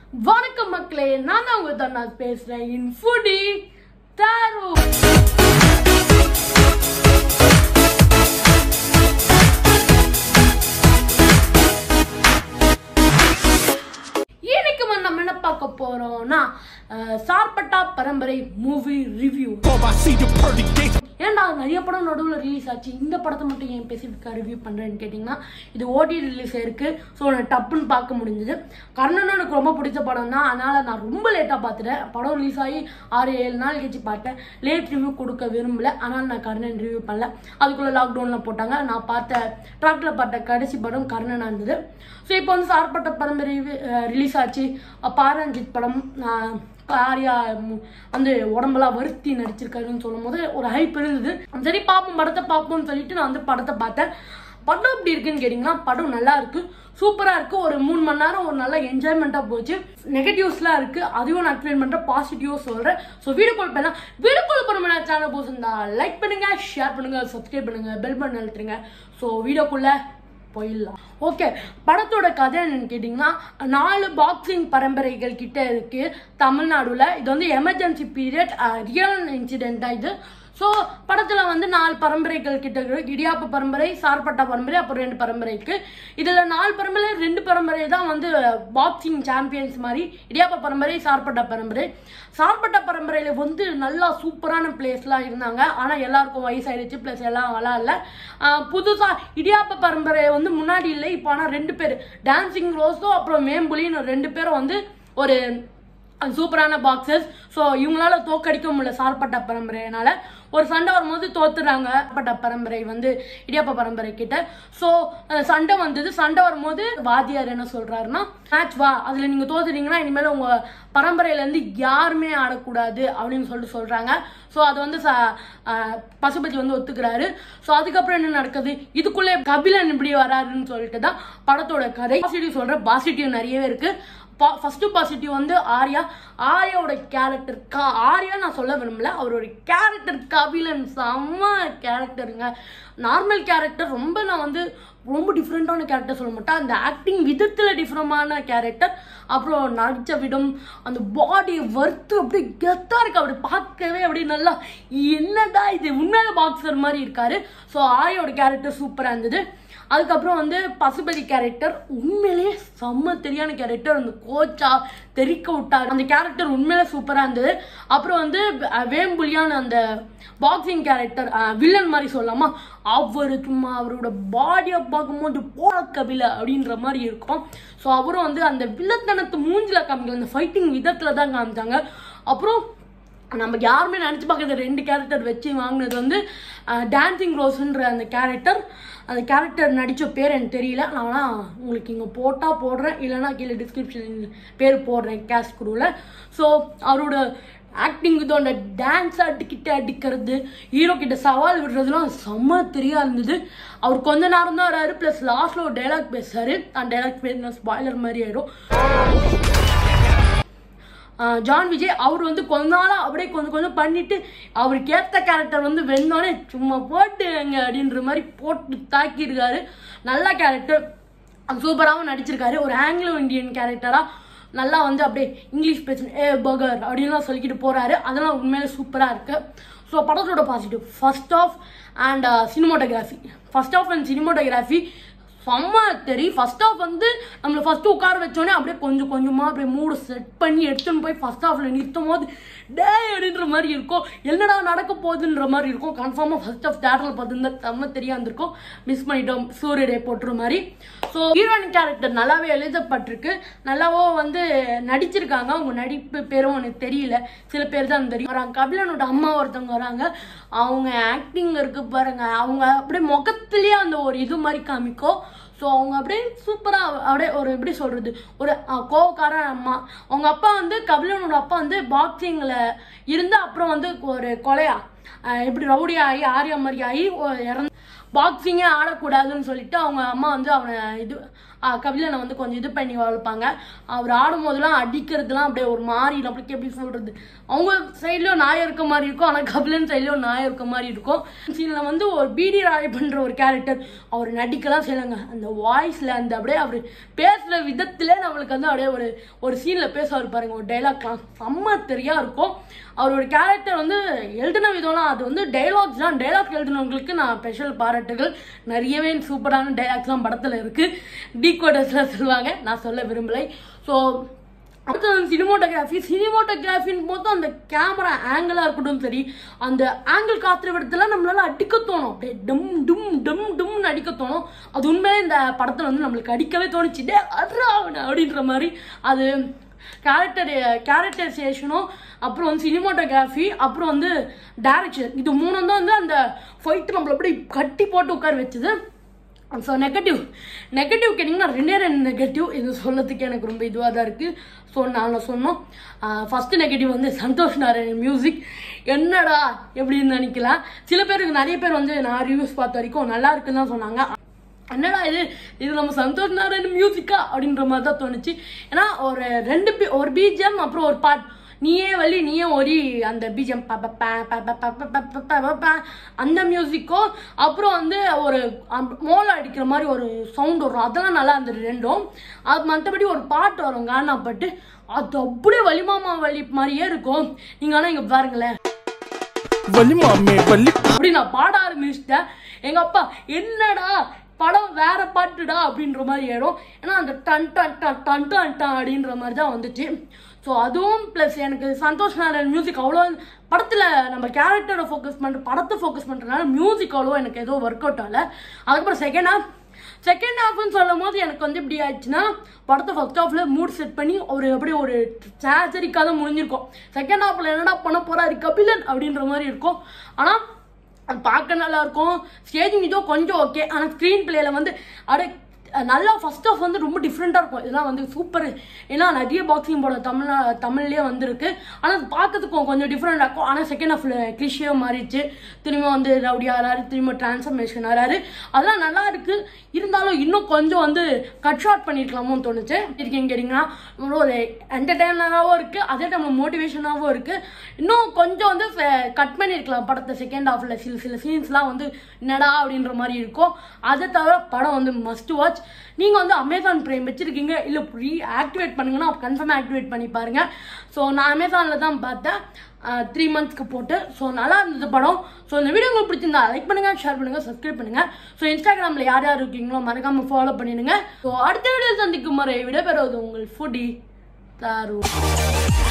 வணக்கம் மக்களே நான் தான் உங்க தன்னாஸ் பேசுறேன் இன் ஃபுடி தாரு இன்னைக்கு வந்து நம்ம என்ன பார்க்க போறோம்னா அஹ், Sarpatta Parambarai movie review Bob, I see the pearly gates. ஏன்டா நிறைய படம் நடுவில் ரிலீஸ் ஆச்சு இந்த படத்தை மட்டும் ஏன் ஸ்பெசிஃபிக்காக ரிவ்யூ பண்ணுறேன்னு கேட்டிங்கன்னா இது ஓடி ரிலீஸ் ஆயிருக்கு ஸோ நான் டப்புன்னு பார்க்க முடிஞ்சது கர்ணனும் எனக்கு ரொம்ப பிடிச்ச படம் தான் அதனால் நான் ரொம்ப லேட்டாக பார்த்துட்டேன் படம் ரிலீஸ் ஆகி ஆறு ஏழு நாள் கழிச்சு பார்த்தேன் லேட் ரிவ்யூ கொடுக்க விரும்பல ஆனால் நான் கர்ணன் ரிவ்யூ பண்ணல அதுக்குள்ளே லாக்டவுனில் போட்டாங்க நான் பார்த்த ட்ராக்டில் பார்த்த கடைசி படம் கர்ணனாக இருந்தது ஸோ இப்போ வந்து சார்பட்ட பரம்பரை ரிலீஸ் ஆச்சு பாரஞ்சித் படம் ஆஹ், ஆர்யா ம், வந்து உடம்பெல்லாம் வருத்தி நடிச்சிருக்காருன்னு சொல்லும் போது ஒரு ஹைப் இருந்தது சரி பார்ப்போம் படத்தை பார்ப்போம்னு சொல்லிட்டு நான் வந்து படத்தை பார்த்தேன் படம் எப்படி இருக்குன்னு கேட்டிங்கன்னா படம் நல்லா இருக்கு சூப்பராக இருக்கு ஒரு மூணு மணி நேரம் ஒரு நல்ல என்ஜாய்மெண்ட்டாக போச்சு நெகட்டிவ்ஸ்லாம் இருக்கு அதையும் நான் எக்ஸ்பிளைன் பண்ணுறேன் பாசிட்டிவாக சொல்கிறேன் ஸோ வீடியோ கால் பண்ணலாம் வீடியோ கால் பண்ண சேனல் போசிருந்தா லைக் பண்ணுங்க ஷேர் பண்ணுங்க சப்ஸ்கிரைப் பண்ணுங்க பெல் பண்ண அழுத்துருங்க ஸோ வீடியோக்குள்ள போயிடலாம் ஓகே படத்தோட கதை என்னன்னு கேட்டிங்கன்னா நாலு பாக்ஸிங் பரம்பரைகள் கிட்ட இருக்கு தமிழ்நாடுல இது வந்து எமர்ஜென்சி பீரியட் ரியல் இன்சிடென்ட்டா இது ஸோ படத்தில் வந்து நாலு பரம்பரைகள் கிட்ட இருக்கு இடியாப்ப பரம்பரை சார்பட்டா பரம்பரை அப்புறம் ரெண்டு பரம்பரை இருக்கு இதில் நாலு பரம்பரை ரெண்டு பரம்பரை தான் வந்து பாக்ஸிங் சாம்பியன்ஸ் மாதிரி இடியாப்ப பரம்பரை சார்பட்டா பரம்பரை சார்பட்டா பரம்பரையில் வந்து நல்லா சூப்பரான பிளேஸ்லாம் இருந்தாங்க ஆனால் எல்லாருக்கும் வயசாயிடுச்சு ப்ளஸ் எல்லாம் விளாட்ல புதுசாக இடியாப்ப பரம்பரை வந்து முன்னாடி இல்லை இப்போ ஆனால் ரெண்டு பேர் டான்சிங் ரோஸும் அப்புறம் மேம்புலின்னு ரெண்டு பேரும் வந்து ஒரு சூப்பரான பாக்ஸஸ் ஸோ இவங்களால தோக்கடிக்க முடியல சார்பட்ட பரம்பரையினால ஒரு சண்டை வரும்போது தோத்துறாங்க சார்பட்ட பரம்பரை வந்து இடியாப்ப பரம்பரை கிட்ட ஸோ சண்டை வந்தது சண்டை வரும்போது வாத்தியார் என்ன சொல்றாருன்னா மேட்ச் வா அதில் நீங்கள் தோத்துட்டீங்கன்னா இனிமேல் உங்கள் பரம்பரையிலேருந்து யாருமே ஆடக்கூடாது அப்படின்னு சொல்லிட்டு சொல்கிறாங்க ஸோ அது வந்து ச- அஹ் பசுபதி வந்து ஒத்துக்கிறாரு ஸோ அதுக்கப்புறம் என்ன நடக்குது இதுக்குள்ளே கபிலன் இப்படி வராருன்னு சொல்லிட்டு தான் படத்தோட கதை பாசிட்டிவ் சொல்கிறேன் பாசிட்டிவ் நிறையவே இருக்கு பா ஃபஸ்ட்டு பாசிட்டிவ் வந்து ஆர்யா ஆர்யாவோட கேரக்டர் கா ஆர்யா நான் சொல்ல விரும்பல அவரோட கேரக்டர் கபிலன் செம்ம கேரக்டருங்க நார்மல் கேரக்டர் ரொம்ப நான் வந்து ரொம்ப டிஃப்ரெண்ட்டான கேரக்டர் சொல்ல மாட்டேன் அந்த ஆக்டிங் விதத்தில் டிஃப்ரெண்டான கேரக்டர் அப்புறம் நடித்த விடம் அந்த பாடி வறுத்து அப்படியே கெத்தாக இருக்கு அப்படி பார்க்கவே அப்படியே நல்லா என்னடா இது உண்மையில பாக்ஸர் மாதிரி இருக்காரு ஸோ ஆர்யாவோட கேரக்டர் சூப்பராக இருந்தது அதுக்கப்புறம் வந்து பசுபதி கேரக்டர் உண்மையிலேயே செம்ம தெரியான கேரக்டர் அந்த கோச்சா தெறிக்க விட்டார் அந்த கேரக்டர் உண்மையிலே சூப்பராக இருந்தது அப்புறம் வந்து அஹ், வேம்புலியான அந்த பாக்ஸிங் கேரக்டர் வில்லன் மாதிரி சொல்லலாமா அவர் சும்மா அவரோட பாடியை பார்க்கும்போது போட கபில அப்படின்ற மாதிரி இருக்கும் ஸோ அவரும் வந்து அந்த வில்லத்தனத்தை மூஞ்சில காமிக்கல அந்த ஃபைட்டிங் விதத்தில் தான் காமிச்சாங்க அப்புறம் நம்ம யாருமே நினச்சி பார்க்கறது ரெண்டு கேரக்டர் வச்சு வாங்கினது வந்து டான்சிங் ரோஸ்ன்ற அந்த கேரக்டர் அந்த கேரக்டர் நடித்த பேர் எனக்கு தெரியல நான் வேணா உங்களுக்கு இங்கே போட்டால் போடுறேன் இல்லைன்னா கீழே டிஸ்கிரிப்ஷன் பேர் போடுறேன் கேஷ் குரூவில் ஸோ அவரோட ஆக்டிங் இது அந்த டான்ஸ் ஆட்டுக்கிட்ட அடிக்கிறது ஹீரோ கிட்ட சவால் விடுறதுலாம் செம்ம தெரியா இருந்தது அவர் கொஞ்ச நேரம் தான் வராரு ப்ளஸ் லாஸ்ட்டில் ஒரு டைலாக் பேசுறாரு அந்த டைலாக் பேசுனா ஸ்பாய்லர் மாதிரி ஆயிடும் ஆஹ் ஜான் விஜய் அவர் வந்து கொஞ்ச நாளாக அப்படியே கொஞ்சம் கொஞ்சம் பண்ணிட்டு அவருக்கு ஏற்ற கேரக்டர் வந்து வெந்தோடனே சும்மா போட்டுங்க அப்படின்ற மாதிரி போட்டு தாக்கியிருக்காரு நல்ல கேரக்டர் சூப்பராகவும் நடிச்சிருக்காரு ஒரு ஆங்கிலோ இந்தியன் கேரக்டராக நல்லா வந்து அப்படியே இங்கிலீஷ் பேசணும் ஏ பகர் அப்படின்லாம் சொல்லிக்கிட்டு போகிறாரு அதெல்லாம் உண்மையிலே சூப்பராக இருக்குது ஸோ படத்தோட positive first off and cinematography first off and cinematography செம்ம தெரியும் ஃபர்ஸ்ட் ஆஃப் வந்து நம்மளை ஃபர்ஸ்ட் உட்கார வச்சோடனே அப்படியே கொஞ்சம் கொஞ்சமாக அப்படியே மூடு செட் பண்ணி எடுத்துன்னு போய் ஃபர்ஸ்ட் ஹாஃபில் நிறுத்தும் போது டே அப்படின்ற மாதிரி இருக்கும் என்னடா நடக்க போகுதுன்ற மாதிரி இருக்கும் கன்ஃபார்மாக ஃபர்ஸ்ட் ஆஃப் தேட்டரில் பார்த்துருந்தா செம்ம தெரியா இருந்திருக்கும் மிஸ் பண்ணிட்டோம் சூரிய டே போட்டுற மாதிரி ஸோ ஹீரோயின் கேரக்டர் நல்லாவே எழுதப்பட்டிருக்கு நல்லாவோ வந்து நடிச்சிருக்காங்க அவங்க நடிப்பு பேரும் எனக்கு தெரியல சில பேர் தான் தெரியும் வராங்க கபிலனோட அம்மா ஒருத்தவங்க வராங்க அவங்க ஆக்டிங் இருக்கு பாருங்க அவங்க அப்படியே முகத்துலேயே அந்த ஒரு இது மாதிரி காமிக்கும் ஸோ அவங்க அப்படியே சூப்பராக அப்படியே ஒரு எப்படி சொல்கிறது ஒரு அஹ், கோவக்கார அம்மா அவங்க அப்பா வந்து கபிலனோட அப்பா வந்து பாக்ஸிங்கில் இருந்து அப்புறம் வந்து ஒரு கொலையா அஹ், இப்படி ரவுடி ஆகி ஆரியா மாதிரி ஆகி ஒ- இறந்து பாக்ஸிங்கே ஆடக்கூடாதுன்னு சொல்லிட்டு அவங்க அம்மா வந்து அவனை இது கபிலனை வந்து கொஞ்சம் இது பண்ணி வளர்ப்பாங்க அவர் ஆடும் போதெல்லாம் அடிக்கிறதுலாம் அப்படியே ஒரு மாதிரி நம்மளுக்கு எப்படி சொல்றது அவங்க சைட்லயும் நாயம் இருக்க மாதிரி இருக்கும் ஆனால் கபிலன் சைட்லயும் நாயம் இருக்க மாதிரி இருக்கும் சீனில் வந்து ஒரு பிடி ராய் பண்ற ஒரு கேரக்டர் அவர் நடிக்கலாம் செய்யலாங்க அந்த வாய்ஸ்ல அந்த அப்படியே அவர் பேசுற விதத்துல நம்மளுக்கு வந்து அப்படியே ஒரு ஒரு சீன்ல பேசுவார் பாருங்க ஒரு டைலாக்லாம் செம்ம தெரியா இருக்கும் அவரோட கேரக்டர் வந்து எழுதின விதம்லாம் அது வந்து டைலாக்ஸ் தான் டைலாக் எழுதினவங்களுக்கு நான் ஸ்பெஷல் பாராட்டுகள் நிறையவே சூப்பரான டைலாக்ஸ்லாம் படத்தில் இருக்கு டீகோடர்ஸ்லாம் சொல்லுவாங்க நான் சொல்ல விரும்பலை ஸோ அடுத்து வந்து சினிமோட்டோகிராஃபி சினிமோட்டோகிராஃபின்னு போது அந்த கேமரா ஆங்கிளாக இருக்கட்டும் சரி அந்த ஆங்கிள் காத்துற விடத்துல நம்மளால அடிக்க தோணும் அப்படியே டம் டும் டம் டும்னு அடிக்க தோணும் அது உண்மையிலே இந்த படத்தில் வந்து நம்மளுக்கு அடிக்கவே தோணுச்சு டே அட்ரா அப்படின்ற மாதிரி அது கேரக்டர் கேரக்டரைசேஷனும் அப்புறம் வந்து சினிமாட்டோகிராஃபி அப்புறம் வந்து டைரக்ஷன் இது மூணும் தான் வந்து அந்த ஃபைட்டு நம்மள அப்படி கட்டி போட்டு உட்கார வச்சது ஸோ நெகட்டிவ் நெகட்டிவ் கேட்டிங்கன்னா ரெண்டே ரெண்டு நெகட்டிவ் இது சொல்லத்துக்கு எனக்கு ரொம்ப இதுவாக தான் இருக்குது ஸோ நாங்கள் சொன்னோம் ஃபஸ்ட்டு நெகட்டிவ் வந்து சந்தோஷ் நாராயண் மியூசிக் என்னடா எப்படின்னு நினைக்கலாம் சில பேருக்கு நிறைய பேர் வந்து நான் ரிவ்யூஸ் பார்த்த வரைக்கும் நல்லா இருக்குன்னு தான் சொன்னாங்க என்னடா இது இது நம்ம சந்தோஷ் நாராயண் மியூசிக்கா அப்படின்ற மாதிரி தான் தோணுச்சு ஏன்னா ஒரு ரெண்டு பி ஒரு பிஜிஎம் அப்புறம் ஒரு பாட் நீயே வள்ளி நீயே ஒரி அந்த பிஜிஎம் அந்த மியூசிக்கும் அப்புறம் வந்து ஒரு மோளம் அடிக்கிற மாதிரி ஒரு சவுண்ட் வரும் அதெல்லாம் நல்லா இருந்தது ரெண்டும் அது மற்றபடி ஒரு பாட்டு வரும் கானா பாட்டு அது அப்படியே வலிமாமா வலி மாதிரியே இருக்கும் நீங்க ஆனா இங்க பாருங்களேன் வலி மாமே வலி அப்படி நான் பாட ஆரம்பிச்சிட்டேன் எங்க அப்பா என்னடா படம் வேற பாட்டுடா அப்படின்ற மாதிரி ஆயிடும் ஏன்னா அந்த டன் டன் டன் டன் டன் டன் அப்படின்ற மாதிரி தான் வந்துச்சு ஸோ அதுவும் ப்ளஸ் எனக்கு சந்தோஷ் நாராயண் மியூசிக் அவ்வளோ படத்தில் நம்ம கேரக்டரை ஃபோக்கஸ் பண்ணுற படத்தை ஃபோக்கஸ் பண்ணுறதுனால மியூசிக் அவ்வளோ எனக்கு எதுவும் ஒர்க் அவுட் ஆகல அதுக்கப்புறம் செகண்ட் ஹாஃப் செகண்ட் ஹாஃப்னு சொல்லும் போது எனக்கு வந்து இப்படி ஆயிடுச்சுன்னா படத்தை ஃபர்ஸ்ட் ஹாஃப்ல மூட் செட் பண்ணி ஒரு அப்படியே ஒரு சேச்சரிக்காக தான் முடிஞ்சிருக்கும் செகண்ட் ஹாஃப்ல என்னடா பண்ண போறாரு கபிலன் அப்படின்ற மாதிரி இருக்கும் ஆனால் அது பார்க்க நல்லா இருக்கும் ஸ்டேஜிங் இதோ கொஞ்சம் ஓகே ஆனால் ஸ்க்ரீன் பிளேல வந்து அப்படியே நல்லா ஃபர்ஸ்ட் ஆஃப் வந்து ரொம்ப டிஃப்ரெண்ட்டாக இருக்கும் இதெல்லாம் வந்து சூப்பர் ஏன்னா நிறைய பாக்ஸிங் போட தமிழ் தமிழ்லேயே வந்திருக்கு ஆனால் அது பார்க்கறதுக்கும் கொஞ்சம் டிஃப்ரெண்டாக இருக்கும் ஆனால் செகண்ட் ஹாஃபில் கிளிஷியாக மாறிடுச்சு திரும்ப வந்து ரவுடி ஆறாரு திரும்ப டிரான்ஸ்ஃபர்மேஷன் ஆறாரு அதெல்லாம் நல்லா இருக்கு இருந்தாலும் இன்னும் கொஞ்சம் வந்து கட் ஷார்ட் பண்ணியிருக்கலாமோன்னு தோணுச்சு இருக்கீங்க கேட்டிங்கன்னா ஒரு என்டர்டைனராகவும் இருக்குது அதே டைமில் மோட்டிவேஷனாகவும் இருக்குது இன்னும் கொஞ்சம் வந்து கட் பண்ணியிருக்கலாம் படத்தை செகண்ட் ஹாஃபில் சில சில சீன்ஸ்லாம் வந்து என்னடா அப்படின்ற மாதிரி இருக்கும் அதை தவிர படம் வந்து மஸ்ட் வாட்ச் நீங்கள் வந்து அமேசான் ப்ரைம் வச்சுருக்கீங்க இல்லை ரீ ஆக்டிவேட் பண்ணுங்கன்னா கன்ஃபார்ம் ஆக்டிவேட் பண்ணி பாருங்க ஸோ நான் அமேசானில் தான் பார்த்தேன் த்ரீ மந்த்ஸ்க்கு போட்டு ஸோ நல்லா இருந்தது படம் ஸோ இந்த வீடியோ உங்களுக்கு பிடிச்சிருந்தா லைக் பண்ணுங்க ஷேர் பண்ணுங்க சப்ஸ்கிரைப் பண்ணுங்க ஸோ இன்ஸ்டாகிராமில் யார் யார் இருக்கீங்களோ மறக்காம ஃபாலோ பண்ணிடுங்க ஸோ அடுத்த வீடியோ சந்திக்கும் முறை விடைபெறுவது உங்கள் ஃபுடி தாரு